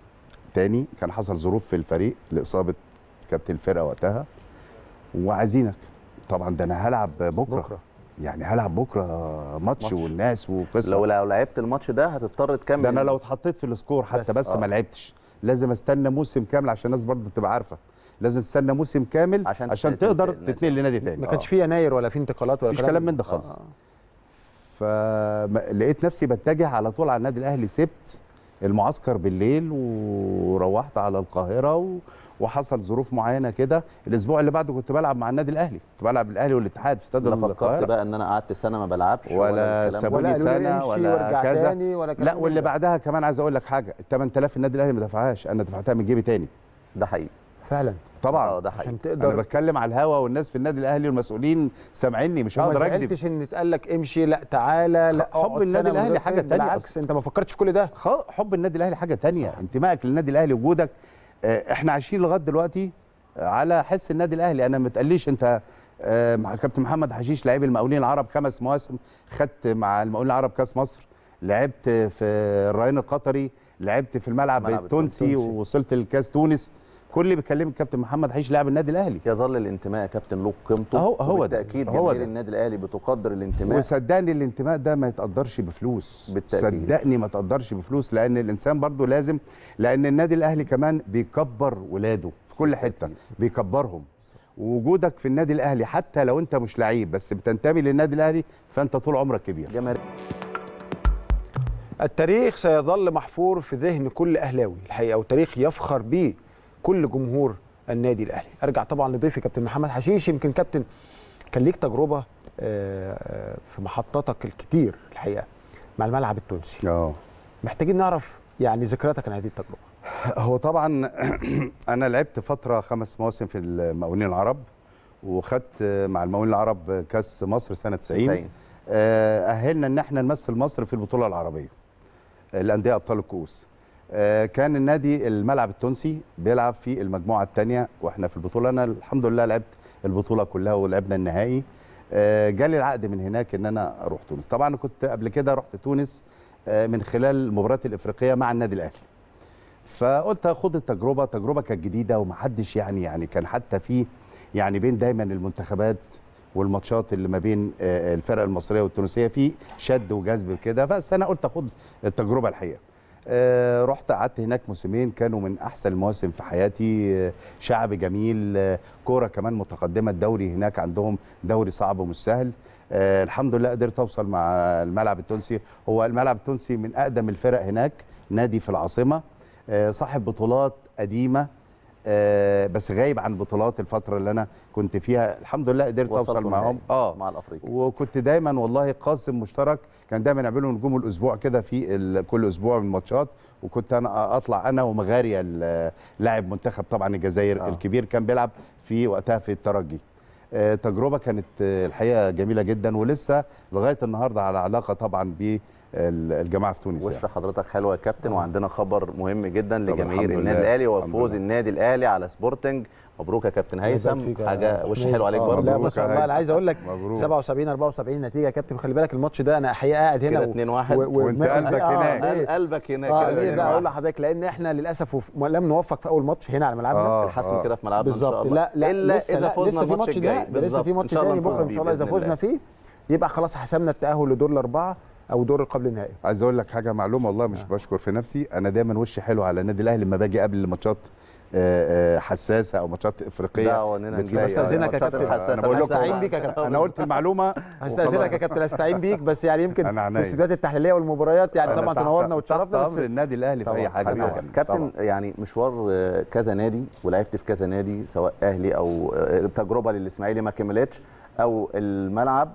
تاني كان حصل ظروف في الفريق لاصابه كابتن الفرقه وقتها وعايزينك طبعا ده انا هلعب بكره, بكرة. يعني هلعب بكره ماتش, ماتش. والناس وقصه لو لو لعبت الماتش ده هتضطر تكمل ده انا لو اتحطيت في السكور حتى بس. بس, بس آه. ما لعبتش لازم استنى موسم كامل عشان الناس برضه تبقى عارفه لازم تستنى موسم كامل عشان عشان, عشان تنتقل تقدر لنادي. تتنقل لنادي تاني ما كانش في يناير ولا في انتقالات ولا مفيش كلام من ده خالص. آه. فلقيت نفسي بتجه على طول على النادي الاهلي سبت المعسكر بالليل وروحت على القاهره و... وحصل ظروف معينه كده الاسبوع اللي بعده كنت بلعب مع النادي الاهلي كنت بلعب الاهلي والاتحاد في استاد لا فكرت القاهره بقى ان انا قعدت سنه ما بلعبش ولا الكلام ده. سابوني ولا قالوا لي سنه امشي ولا وارجع كذا تاني ولا كلام لا من واللي ده. بعدها كمان عايز اقول لك حاجه ال 8000 النادي الاهلي ما دفعهاش انا دفعتها من جيبي تاني ده حقيقي فعلا طبعا اه ده حقيقي عشان انا تقدر بتكلم على الهوا والناس في النادي الاهلي والمسؤولين سامعيني مش ما هقدر اكذب زعلتش ان اتقال لك امشي لا تعالى لا حب اقعد النادي سنة من الأهلي غير حاجة قيد. تانية بالعكس أصلاً. انت ما فكرتش في كل ده خ- حب النادي الاهلي حاجه تانية انتمائك للنادي الاهلي وجودك آه، احنا عايشين لغايه دلوقتي آه، على حس النادي الاهلي انا ما تقليش انت آه، مع كابتن محمد حشيش لعيب المقاولين العرب خمس مواسم خدت مع المقاولين العرب كاس مصر لعبت في الريان القطري لعبت في الملعب الملعب التونسي التونسي. ووصلت لكاس تونس كل اللي بيكلمك كابتن محمد حشيش لاعب النادي الاهلي يظل الانتماء يا كابتن له قيمته أهو- هو ده. بالتاكيد هو جماهير ده. النادي الاهلي بتقدر الانتماء وصدقني الانتماء ده ما يتقدرش بفلوس بالتأكيد. صدقني ما تقدرش بفلوس لان الانسان برضو لازم لان النادي الاهلي كمان بيكبر ولاده في كل حته بيكبرهم ووجودك في النادي الاهلي حتى لو انت مش لعيب بس بتنتمي للنادي الاهلي فانت طول عمرك كبير جماهير التاريخ سيظل محفور في ذهن كل اهلاوي الحقيقه والتاريخ يفخر به كل جمهور النادي الاهلي ارجع طبعا لضيفي كابتن محمد حشيش يمكن كابتن كان ليك تجربه آه، آه، في محطاتك الكتير الحقيقه مع الملعب التونسي اه محتاجين نعرف يعني ذكرياتك عن هذه التجربه هو طبعا انا لعبت فتره خمس مواسم في المقاولين العرب وخدت مع المقاولين العرب كاس مصر سنه 90 90. آه، اهلنا ان احنا نمثل مصر في البطوله العربيه الانديه ابطال الكؤوس آه، كان النادي الملعب التونسي بيلعب في المجموعه الثانيه واحنا في البطوله انا الحمد لله لعبت البطوله كلها ولعبنا النهائي آه، جالي العقد من هناك ان انا اروح تونس طبعا أنا كنت قبل كده رحت تونس آه، من خلال المباريات الافريقيه مع النادي الاهلي فقلت اخد التجربه تجربه كانت جديده ومحدش يعني يعني كان حتى في يعني بين دايما المنتخبات والماتشات اللي ما بين آه، الفرق المصريه والتونسيه في شد وجذب كده بس انا قلت اخد التجربه الحقيقه آه، رحت قعدت هناك موسمين كانوا من احسن المواسم في حياتي آه، شعب جميل آه، كوره كمان متقدمه الدوري هناك عندهم دوري صعب ومش سهل آه، الحمد لله قدرت اوصل مع الملعب التونسي هو الملعب التونسي من اقدم الفرق هناك نادي في العاصمه آه، صاحب بطولات قديمه آه، بس غايب عن بطولات الفتره اللي انا كنت فيها الحمد لله قدرت اوصل وصلتوا معاهم النهائي اه مع الافريقي وكنت دايما والله قاسم مشترك كان دايما يعملوا نجوم الاسبوع كده في ال- كل اسبوع من الماتشات وكنت انا اطلع انا ومغاريا ال- لاعب منتخب طبعا الجزائر آه. آه. الكبير كان بيلعب في وقتها في الترجي آه، تجربه كانت آه، الحقيقه جميله جدا ولسه لغايه النهارده على علاقه طبعا بالجماعه في تونس يعني. وش حضرتك حلوه يا كابتن وعندنا خبر مهم جدا طب لجماهير الحمد النادي لله. الاهلي الحمد وفوز لله. النادي الاهلي على سبورتنج مبروك يا كابتن هيثم فيك يا حاجه وش حميد. حلو عليك آه، برضه لا ما مبروك شاء يا الله انا هيثم. عايز اقول لك مبروك. 77 74 نتيجه يا كابتن خلي بالك الماتش ده انا حقيقه قاعد هنا كده 2-1. وانت قلبك هناك. قل- قلبك هناك اه كده ليه اتنين بقى واحد. اقول لحضرتك لان احنا للاسف وف- لم نوفق في اول ماتش هنا على ملعبنا آه. الحسم كده في ملعبنا ان شاء بالظبط الله لا لا الا لسه اذا لا فزنا لسه في الماتش ماتش الجاي ده ده لسه بالظبط. في إن ماتش شاء الله تاني نفوز بكره ان بيه شاء الله اذا بإذن فزنا فيه يبقى خلاص حسمنا التاهل لدور الاربعه او دور قبل النهائي عايز اقول لك حاجه معلومه والله مش بشكر في نفسي انا دايما وشي حلو على النادي الاهلي لما باجي قبل ماتشات آه، آه، حساسه او ماتشات افريقيه دعوة إننا نجيب بتلاقي- استاذنك يا الماتشات كابتن الحساسة انا بقول لكم هستعين بيك يا كابتن انا قلت المعلومه هستاذنك يا كابتن استعين بيك بس يعني يمكن أنا في عينيا. الاستوديوهات التحليليه والمباريات يعني أنا طبعا تحت- تنورنا وتشرفنا تحت بس امر النادي الاهلي في طبعاً، اي حاجه حبيبي. طبعا كابتن طبعاً. يعني مشوار آه، كذا نادي ولعبت في كذا نادي سواء اهلي او آه، تجربه للاسماعيلي ما كملتش او الملعب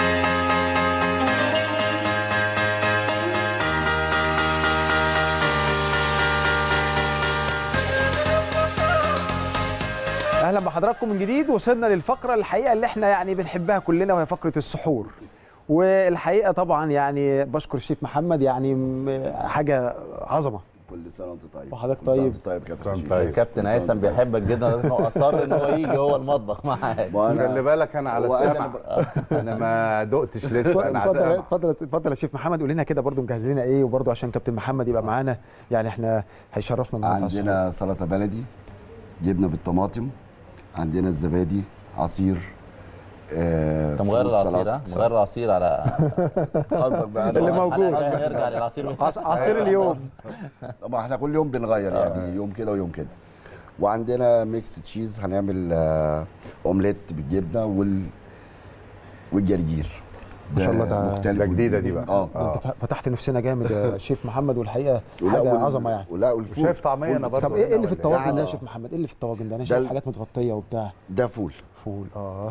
اهلا بحضراتكم من جديد وصلنا للفقره الحقيقه اللي احنا يعني بنحبها كلنا وهي فقره السحور والحقيقه طبعا يعني بشكر الشيف محمد يعني م- حاجه عظمه كل سنه وانت طيب وحضرتك كل سنة طيب. وانت طيب يا كابتن طيب. شريف. الكابتن كل سنة هيثم وانت طيب. بيحبك جدا لدرجة انه اصر ان هو يجي جوه المطبخ معاك ما خلي انا بالك انا على هو أنا- السمع انا ما دقتش لسه انا على اتفضل السمع اتفضل اتفضل يا شيف محمد قول لنا كده برضو مجهز لنا ايه وبرضو عشان كابتن محمد يبقى معانا يعني احنا هيشرفنا النهارده على السحور. عندنا سلطه بلدي جبنه بالطماطم عندنا الزبادي عصير آه انت مغير فروت العصير ها سلطة. مغير العصير على حظك بقى اللي أنا- موجود. نرجع للعصير من عص- عصير اليوم طبعا احنا كل يوم بنغير يعني يوم كده ويوم كده وعندنا ميكس تشيز هنعمل آه، اومليت بالجبنه وال والجرجير ما شاء الله ده مختلف ده جديده دي بقى اه انت ف- فتحت نفسنا جامد يا شيف محمد والحقيقه ولا حاجه وال- عظمه يعني ولا والفول وشايف طعميه انا برضه طب ايه إيه اللي في هنا الطواجن لا، ده يا آه. شيف محمد ايه اللي في الطواجن ده انا ده شايف ال- حاجات متغطيه وبتاع ده فول فول اه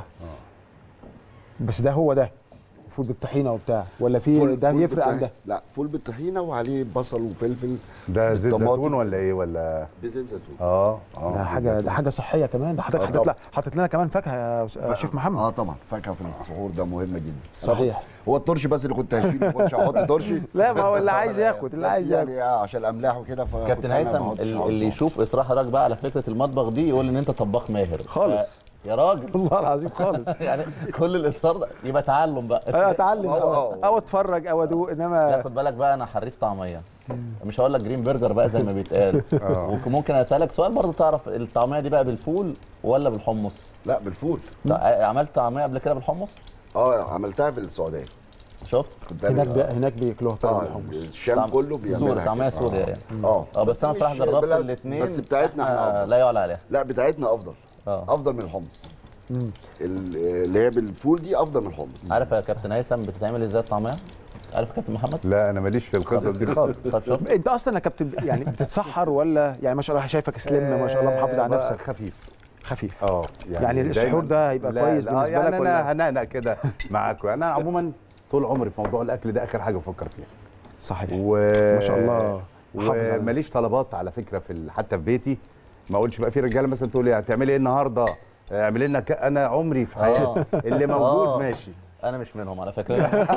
بس ده هو ده فول بالطحينه وبتاع ولا في فول- ده فول يفرق عن بالطحين- ده لا فول بالطحينه وعليه بصل وفلفل ده زيت بالطماطم. زيتون ولا ايه ولا بزيت زيتون اه اه ده حاجه ده حاجه صحيه كمان ده حضرتك آه حاطط طبعا. لنا حاطط لنا كمان فاكهه يا س- يا شيف محمد اه طبعا فاكهه في السحور ده مهمه جدا صحيح هو الترشي بس اللي كنت هشيله ما كنتش هحط ترشي لا ما هو اللي عايز ياخد اللي بس عايز ياخد يعني آه عشان الاملاح وكده فكنت كابتن أنا ما هيثم أحطش ال- عاوز اللي أحط. يشوف اصرار حضرتك بقى على فكره المطبخ دي يقول ان انت طباخ ماهر خالص. ف- يا راجل والله العظيم خالص يعني كل الاصرار ده يبقى تعلم بقى ايوه اتعلم هو- او, هو- أو اتفرج او ادوق لا انما خد بالك بقى انا حريف طعميه مش هقول لك جرين برجر بقى زي ما بيتقال وممكن اسالك سؤال برضه تعرف الطعميه دي بقى بالفول ولا بالحمص لا بالفول تع- عملت طعميه قبل كده بالحمص اه عملتها في السعوديه شفت كنت هناك أنا- بي... هناك بياكلوها فعلا اه بالحمص الشام طعم- كله بيعملها سوري طعميه كده. سوريا يعني اه اه بس انا بصراحه مش جربت بلد- الاثنين بس بتاعتنا احنا افضل لا يعلى عليها لا بتاعتنا افضل اه افضل من الحمص ال- اللي هي بالفول دي افضل من الحمص عارف يا كابتن هيثم بتتعمل ازاي الطعميه؟ عارف يا كابتن محمد؟ لا انا ماليش في القصص دي خالص طب شوف انت اصلا يا كابتن يعني بتتسحر ولا يعني ما شاء الله شايفك سليم ما شاء الله محافظ على آه، نفسك خفيف خفيف اه يعني السحور دايماً- ده هيبقى لا، كويس لا، بالنسبة يعني لك ولا؟ انا هنقنق كده معاكم انا عموما طول عمري في موضوع الاكل ده اخر حاجه بفكر فيها صحيح و... ما شاء الله محافظ على وماليش طلبات على فكره في ال... حتى في بيتي ما اقولش بقى في رجاله مثلا تقول لي هتعملي ايه النهارده اعملي لنا ك... انا عمري في حياتي آه. اللي موجود آه. ماشي انا مش منهم على فكره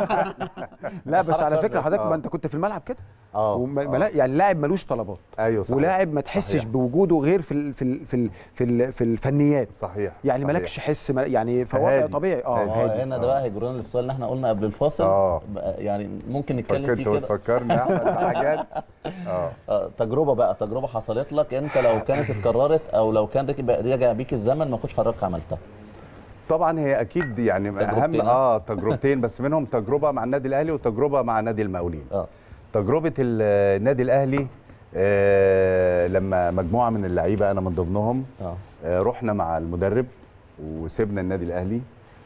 لا بس على فكره بس. حضرتك آه. ما انت كنت في الملعب كده اه وما- آه. ما لا- يعني اللاعب ملوش طلبات ايوه صحيح ولاعب ما تحسش صحيح. بوجوده غير في ال في ال في ال في, ال في الفنيات صحيح يعني صحيح. مالكش حس ما- يعني فوضع هادي. طبيعي اه هادي. اه هادي هنا ده بقى هيجرون للسؤال اللي احنا قلنا قبل الفاصل آه. بقى يعني ممكن نتكلم فكرت فيه كده وتفكرني يا احمد في حاجات اه آه، تجربه بقى تجربه حصلت لك انت لو كانت اتكررت او لو كان ركب- رجع بيك الزمن ما كنتش حضرتك عملتها طبعا هي اكيد يعني اهم تجربتين. اه تجربتين بس منهم تجربه مع النادي الاهلي وتجربه مع نادي المقاولين اه تجربه ال- النادي الاهلي آه لما مجموعه من اللعيبه انا من ضمنهم اه آه رحنا مع المدرب وسيبنا النادي الاهلي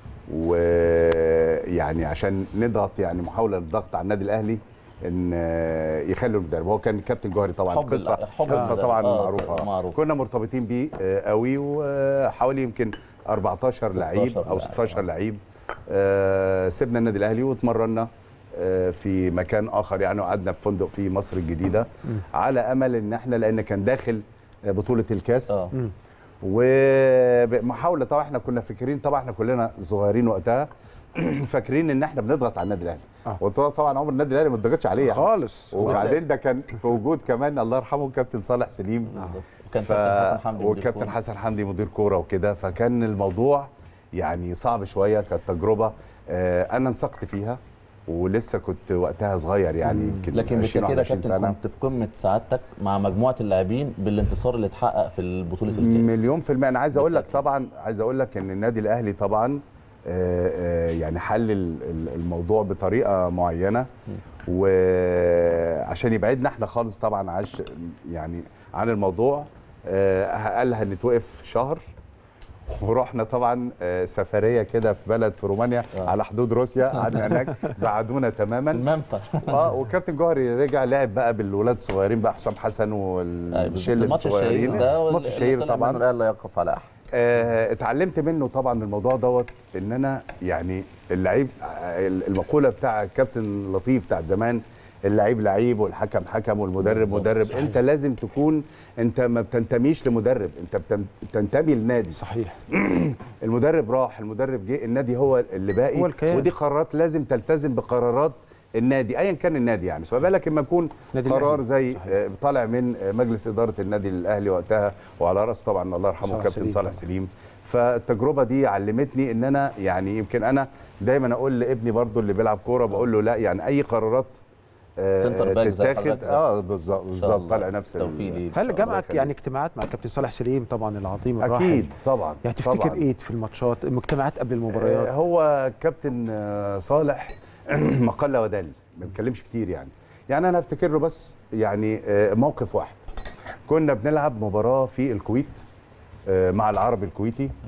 ويعني عشان نضغط يعني محاوله للضغط على النادي الاهلي ان آه، يخلوا المدرب هو كان كابتن جوهري طبعا حب قصه ال- حب قصه المدرب. طبعا آه، معروفه معروف. كنا مرتبطين بيه آه، قوي وحوالي يمكن 14 لعيب او لعيب. 16 لعيب آه، سيبنا النادي الاهلي واتمرنا آه، في مكان اخر يعني وقعدنا في فندق في مصر الجديده على امل ان احنا لان كان داخل آه، بطوله الكاس اه ومحاوله طبعا احنا كنا فاكرين طبعا احنا كلنا صغيرين وقتها فاكرين ان احنا بنضغط على النادي الاهلي آه. وطبعا عمر النادي الاهلي ما اتضغطش عليه يعني. خالص وبعدين ده كان في وجود كمان الله يرحمه كابتن صالح سليم وكان ف... كابتن حسن حمدي مدير وكابتن كورة. حسن حمدي مدير كوره وكده فكان الموضوع يعني صعب شويه كانت تجربه آه انا انسقت فيها ولسه كنت وقتها صغير يعني يمكن لكن 20 بالتاكيد يا 21 كابتن سنه كنت في قمه سعادتك مع مجموعه اللاعبين بالانتصار اللي اتحقق في بطوله الكاس مليون في المية أنا عايز أقول لك طبعا عايز أقول لك إن النادي الأهلي طبعا آه، آه، يعني حل ال- ال- الموضوع بطريقة معينة وعشان يبعدنا احنا خالص طبعا عش يعني عن الموضوع آه، قال هنتوقف شهر ورحنا طبعا آه، سفريه كده في بلد في رومانيا على حدود روسيا قعدنا هناك بعدونا تماما المنفى اه وكابتن جوهري رجع لعب بقى بالولاد الصغيرين بقى حسام حسن والشله الماتش الشهير الصغيرين ده الماتش الشهير طبعا قال لا يقف على احد آه، اتعلمت منه طبعا الموضوع دوت ان انا يعني اللعيب آه، المقوله بتاع الكابتن لطيف بتاع زمان اللعيب لعيب والحكم حكم والمدرب بالظبط، مدرب صحيح. انت لازم تكون انت ما بتنتميش لمدرب انت بتن- بتنتمي لنادي صحيح المدرب راح المدرب جه النادي هو اللي باقي هو الكيان. ودي قرارات لازم تلتزم بقرارات النادي ايا كان النادي يعني سواء بالك لما يكون نادي قرار الأهلي. زي صحيح. آه، طالع من آه، مجلس اداره النادي الاهلي وقتها وعلى راسه طبعا الله يرحمه صالح كابتن سليم صالح طبعاً. سليم فالتجربه دي علمتني ان انا يعني يمكن انا دايما اقول لابني برضو اللي بيلعب كوره بقول له لا يعني اي قرارات آه، سنتر باك زي تتاخد حضرتك ده. اه بالظبط بالظبط الله. طالع نفس ال- توفيق ليه. هل الله جمعك يخليك. يعني اجتماعات مع الكابتن صالح سليم طبعا العظيم الراحل اكيد طبعا يعني تفتكر طبعاً. ايه في الماتشات اجتماعات قبل آه، المباريات هو كابتن آه، صالح ما قل ودل ما بيتكلمش كتير يعني يعني انا افتكر له بس يعني آه، موقف واحد كنا بنلعب مباراه في الكويت آه، مع العربي الكويتي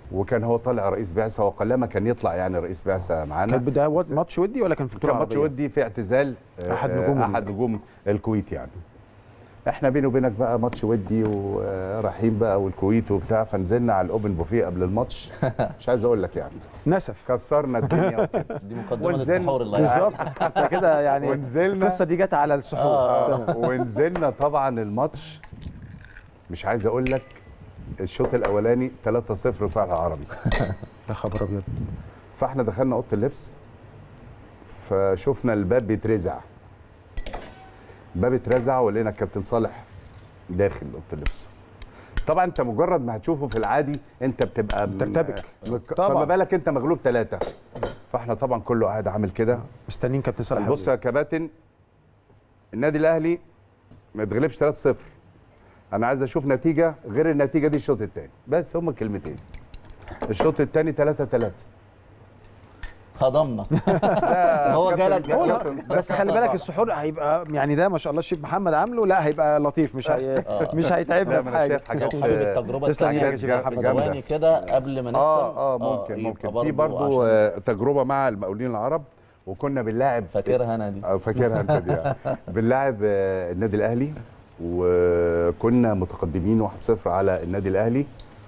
وكان هو طالع رئيس بعثه وقلما كان يطلع يعني رئيس بعثه معانا كان ده ود- ماتش ودي ولا كان في بطوله كان ماتش عربية؟ ودي في اعتزال آه، أحد آه، نجوم احد نجوم الكويت يعني احنا بيني وبينك بقى ماتش ودي ورايحين بقى والكويت وبتاع فنزلنا على الاوبن بوفيه قبل الماتش مش عايز اقول لك يعني نسف كسرنا الدنيا وكده. دي مقدمه ونزل- للسحور اللي هيعمل. بالظبط انت كده يعني ونزلنا القصه دي جت على السحور آه، ونزلنا طبعا الماتش مش عايز اقول لك الشوط الاولاني 3-0 صالح عربي يا خبر ابيض فاحنا دخلنا اوضه اللبس فشفنا الباب بيترزع الباب اترزع ولقينا الكابتن صالح داخل اوضه اللبس طبعا انت مجرد ما هتشوفه في العادي انت بتبقى م- ترتبك. م- طبعا. فما بالك انت مغلوب ثلاثه فاحنا طبعا كله قاعد عامل كده مستنيين كابتن صالح بص يا كباتن النادي الاهلي ما يتغلبش 3-0 انا عايز اشوف نتيجه غير النتيجه دي الشوط الثاني بس هما كلمتين الشوط الثاني 3 3 خضمنا هو جالك هو جالك- بس خلي بالك السحور هيبقى يعني ده ما شاء الله الشيف محمد عامله لا هيبقى لطيف مش هي مش لا هيتعبنا ما في انا حاجه شايف لو حاجات حابب التجربه تسلم الثانيه يا شيخ محمد. جامدة. ثواني كده قبل ما نختم اه اه ممكن يبقى ممكن برضو في برضو عشان آه، تجربه مع المقاولين العرب وكنا بنلاعب فاكرها انا دي اه فاكرها انت دي آه. بنلاعب آه، النادي الاهلي وكنا متقدمين 1-0 على النادي الاهلي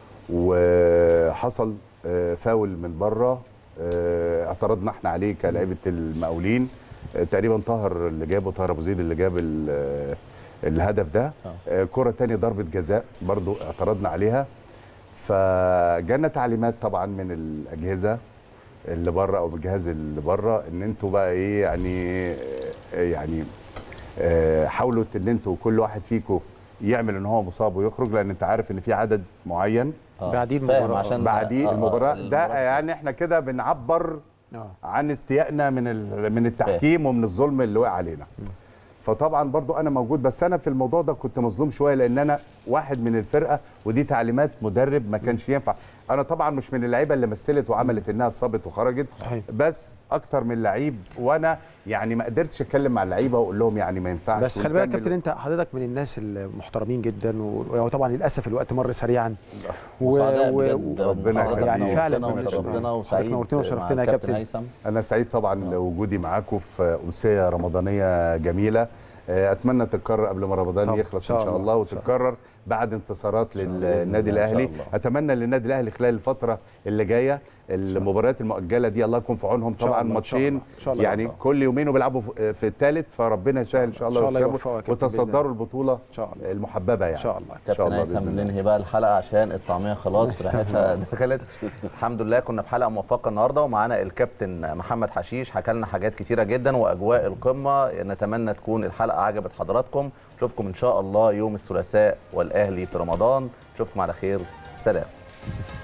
وحصل آه، فاول من بره آه، اعترضنا احنا عليه كلاعيبه المقاولين آه، تقريبا طاهر اللي جابه طاهر ابو زيد اللي جاب ال- آه، الهدف ده آه، كره تانية ضربه جزاء برضو اعترضنا عليها فجانا تعليمات طبعا من الاجهزه اللي بره او الجهاز اللي بره ان انتوا بقى ايه يعني آه، يعني آه، حاولوا ان انتوا كل واحد فيكم يعمل ان هو مصاب ويخرج لان انت عارف ان في عدد معين آه، بعدين فاهم المباراة. عشان بعديه آه، آه، المباراه ده المباراة. يعني احنا كده بنعبر اه عن استيائنا من ال- من التحكيم ومن الظلم اللي وقع علينا فطبعا برضو انا موجود بس انا في الموضوع ده كنت مظلوم شويه لان انا واحد من الفرقه ودي تعليمات مدرب ما كانش ينفع انا طبعا مش من اللعيبه اللي مثلت وعملت انها اتصابت وخرجت صحيح. بس اكتر من لعيب وانا يعني ما قدرتش اتكلم مع اللعيبه واقول لهم يعني ما ينفعش بس خلي بالك ونكمل. كابتن انت حضرتك من الناس المحترمين جدا و- وطبعا للاسف الوقت مر سريعا وسعداء و- بجد ربنا حضرتك يخليك. يعني فعلا نورتنا من- وشرفتنا حضرتك وسعيد نورتنا مع وشرفتنا يا الكابتن كابتن. هيثم انا سعيد طبعا لوجودي معاكم في امسيه رمضانيه جميله آه، اتمنى تتكرر قبل ما رمضان طبعا. يخلص إن ان شاء شاء الله. الله وتتكرر بعد انتصارات للنادي الله. إن الاهلي شاء الله. اتمنى للنادي الاهلي خلال الفتره اللي جايه المباريات المؤجله دي الله يكون في عونهم شاء طبعا الله، إن شاء ماتشين الله. إن شاء الله يعني يوفقهم. كل يومين وبيلعبوا في- في الثالث فربنا يسهل ان شاء الله إن شاء الله ويكسبوا يوفقك يا كابتن بإذن وتصدروا الله. البطوله ان شاء الله المحببه يعني ان شاء الله إن شاء كابتن الله هيثم بإذن الله. ننهي بقى الحلقه عشان الطعميه خلاص ريحتها دخلت الحمد لله كنا في حلقه موفقه النهارده ومعانا الكابتن محمد حشيش حكى لنا حاجات كتيره جدا واجواء القمه نتمنى تكون الحلقه عجبت حضراتكم نشوفكم ان شاء الله يوم الثلاثاء والاهلي في رمضان نشوفكم على خير سلام